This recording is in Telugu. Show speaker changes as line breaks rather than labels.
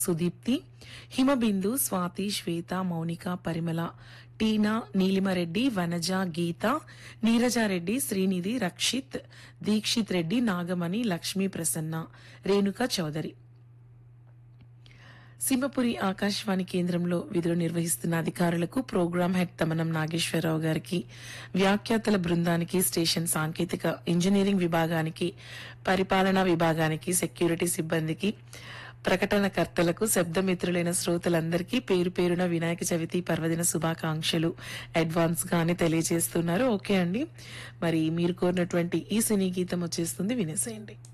సుదీప్తి హిమబిందు స్వాతి శ్వేత మౌనిక పరిమళ టీనా నీలిమరెడ్డి వనజ గీత నీరజారెడ్డి శ్రీనిధి రక్షిత్ దీక్షిత్ రెడ్డి నాగమణి లక్ష్మీ ప్రసన్న రేణుక చౌదరి సింహపురి ఆకాశవాణి కేంద్రంలో విధులు నిర్వహిస్తున్న అధికారులకు ప్రోగ్రాం హెడ్ తమనం నాగేశ్వరరావు గారికి వ్యాఖ్యాతల బృందానికి స్టేషన్ సాంకేతిక ఇంజనీరింగ్ విభాగానికి పరిపాలనా విభాగానికి సెక్యూరిటీ సిబ్బందికి ప్రకటనకర్తలకు శబ్దమిత్రులైన శ్రోతలందరికీ పేరు పేరున వినాయక చవితి పర్వదిన శుభాకాంక్షలు అడ్వాన్స్ గానే తెలియజేస్తున్నారు ఓకే అండి మరి మీరు కోరినటువంటి ఈ సినీ గీతం వచ్చేస్తుంది వినేసేయండి